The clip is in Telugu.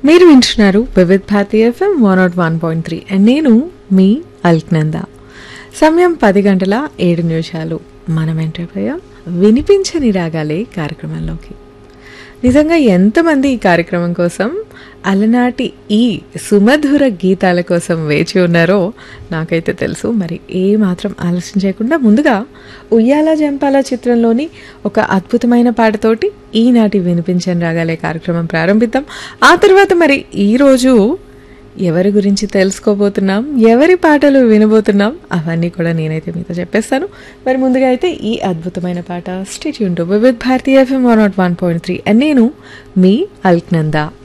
మీరు వింటున్నారు Vividh Bharati FM one nought one point three and నేను మీ అల్క్నంద సమయం పది గంటల ఏడు నిమిషాలు మనం ఎంటర్ అయ్యాం వినిపించని రాగాలే కార్యక్రమంలోకి నిజంగా ఎంతమంది ఈ కార్యక్రమం కోసం అలనాటి ఈ సుమధుర గీతాల కోసం వేచి ఉన్నారో నాకైతే తెలుసు మరి ఏ మాత్రం ఆలస్యం చేయకుండా ముందుగా ఉయ్యాల జంపాల చిత్రంలోని ఒక అద్భుతమైన పాటతోటి ఈనాటి వినిపించని రాగాలే కార్యక్రమం ప్రారంభిద్దాం ఆ తర్వాత మరి ఈరోజు ఎవరి గురించి తెలుసుకోబోతున్నాం ఎవరి పాటలు వినబోతున్నాం అవన్నీ కూడా నేనైతే మీతో చెప్పేస్తాను మరి ముందుగా అయితే ఈ అద్భుతమైన పాట స్టేట్ యూన్ to Vividh Bharati FM one nought one point three and నేను మీ అల్క్నందా